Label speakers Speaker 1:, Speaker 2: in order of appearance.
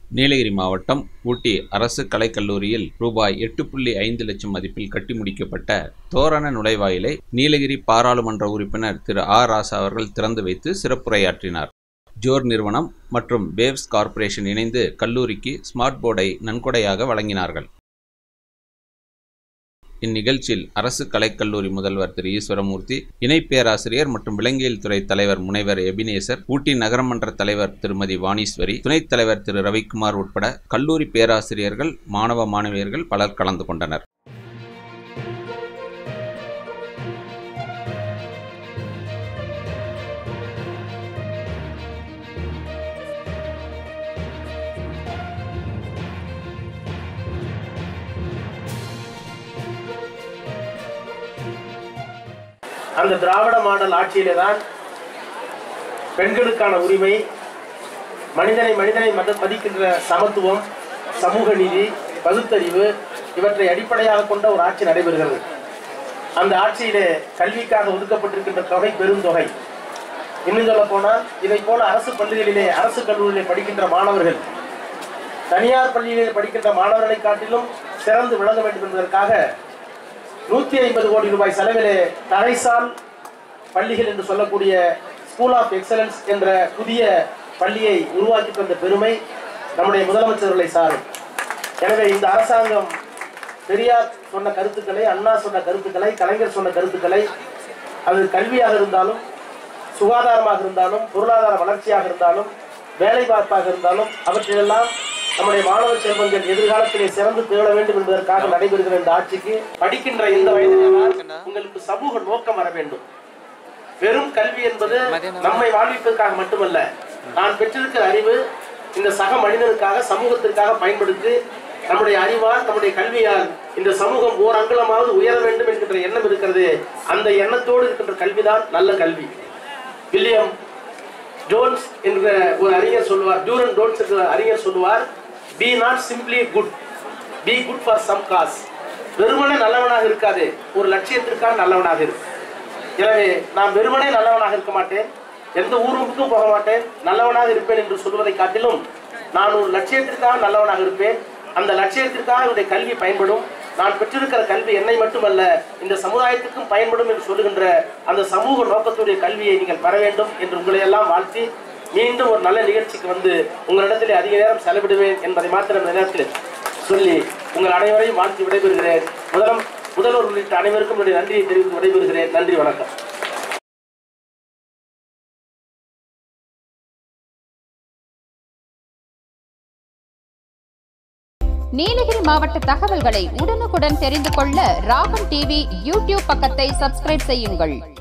Speaker 1: நீலகிரி மாவட்டம் ஊட்டி அரசு கலைக்கல்லூரியில் ரூபாய் எட்டு புள்ளி ஐந்து லட்சம் மதிப்பில் கட்டி முடிக்கப்பட்ட தோரண நுழைவாயிலை நீலகிரி பாராளுமன்ற உறுப்பினர் திரு ஆர் ராசா அவர்கள் திறந்து வைத்து சிறப்புரையாற்றினார் ஜோர் நிறுவனம் மற்றும் வேவ்ஸ் கார்ப்பரேஷன் இணைந்து கல்லூரிக்கு ஸ்மார்ட் போர்டை நன்கொடையாக வழங்கினார்கள் இந்நிகழ்ச்சியில் அரசு கலைக்கல்லூரி முதல்வர் திரு ஈஸ்வரமூர்த்தி இணை பேராசிரியர் மற்றும் விலங்கியல் துறை தலைவர் முனைவர் எபினேசர் ஊட்டி நகரமன்ற தலைவர் திருமதி வாணீஸ்வரி துணைத் தலைவர் திரு ரவிக்குமார் உட்பட கல்லூரி பேராசிரியர்கள் மாணவ மாணவியர்கள் பலர் கலந்து கொண்டனர்
Speaker 2: அந்த திராவிட மாடல் ஆட்சியிலே தான் பெண்களுக்கான உரிமை மனிதனை மனிதனை மத மதிக்கின்ற சமத்துவம் சமூக நீதி பகுத்தறிவு இவற்றை அடிப்படையாக கொண்ட ஒரு ஆட்சி நடைபெறுகிறது அந்த ஆட்சியிலே கல்விக்காக ஒதுக்கப்பட்டிருக்கின்ற தொகை பெருந்தொகை இன்னும் சொல்ல போனால் இதை போல அரசு பள்ளிகளிலே அரசு கல்லூரியிலே படிக்கின்ற மாணவர்கள் தனியார் பள்ளியிலே படிக்கின்ற மாணவர்களை காட்டிலும் சிறந்து விளங்க வேண்டும் என்பதற்காக நூத்தி ஐம்பது கோடி ரூபாய் செலவிலே தரைசால் பள்ளிகள் என்று சொல்லக்கூடிய ஸ்கூல் ஆஃப் எக்ஸலன்ஸ் என்ற புதிய பள்ளியை உருவாக்கி தந்த பெருமை நம்முடைய முதலமைச்சர்களை சாரும் எனவே இந்த அரசாங்கம் பெரியார் சொன்ன கருத்துக்களை அண்ணா சொன்ன கருத்துக்களை கலைஞர் சொன்ன கருத்துக்களை அது கல்வியாக இருந்தாலும் சுகாதாரமாக இருந்தாலும் பொருளாதார வளர்ச்சியாக இருந்தாலும் வேலைவாய்ப்பாக இருந்தாலும் அவற்றிலெல்லாம் நம்முடைய மாணவ செல்வங்கள் எதிர்காலத்திலே சிறந்து திகழ வேண்டும் என்பதற்காக நடைபெறுகிற இந்த ஆட்சிக்கு படிக்கின்ற இந்த வயதில்தான் உங்களுக்கு சமூக நோக்கம் வர வேண்டும் வெறும் கல்வி என்பது நம்மை வாழ்விப்பதற்காக மட்டுமல்ல நான் பெற்றிருக்கிற அறிவு இந்த சக மனிதனுக்காக சமூகத்திற்காக பயன்படுத்தி நம்முடைய அறிவால் நம்முடைய கல்வியால் இந்த சமூகம் ஓர் அங்குலமாவது உயர வேண்டும் என்கின்ற எண்ணம் இருக்கிறது அந்த எண்ணத்தோடு இருக்கின்ற கல்விதான் நல்ல கல்வி வில்லியம் ஜோன்ஸ் என்ற ஒரு அறிஞர் சொல்லுவார் ஜூரன் ஜோன்ஸ் என்ற அறிஞர் சொல்லுவார் be not simply good be good for some cause வெறுமனே நல்லவனாக இருக்காது ஒரு லட்சியத்திற்காக நல்லவனாக இரு எனவே நான் வெறுமனே நல்லவனாக இருக்க மாட்டேன் எந்த ஊருக்கும் போக மாட்டேன் நல்லவனாக இருப்பேன் என்று சொல்வதை காட்டிலும் நான் ஒரு லட்சியத்திற்காக நல்லவனாக இருப்பேன் அந்த லட்சியத்திற்காக என்னுடைய கல்வி பயன்படும் நான் பெற்றிருக்கிற கல்வி என்னை மட்டுமல்ல இந்த சமுதாயத்துக்கும் பயன்படும் என்று சொல்லுகின்ற அந்த சமூக நோக்கத்துடைய கல்வியை நீங்கள் பெற வேண்டும் என்று உங்களை எல்லாம் வாழ்த்தி மீண்டும் ஒரு நல்ல நிகழ்ச்சிக்கு வந்து உங்களிடத்தில் அதிக நேரம் செலவிடுவேன் என்பதை மாத்திரம் இந்த நேரத்தில் சொல்லி உங்கள் அனைவரையும் வாழ்த்தி விடைபெறுகிறேன் முதலம் முதல்வர் உள்ளிட்ட அனைவருக்கும் என்னுடைய நன்றியை தெரிவித்து விடைபெறுகிறேன் நன்றி வணக்கம்
Speaker 3: நீலகிரி மாவட்ட தகவல்களை உடனுக்குடன் தெரிந்து கொள்ள ராகம் டிவி யூடியூப் பக்கத்தை சப்ஸ்கிரைப் செய்யுங்கள்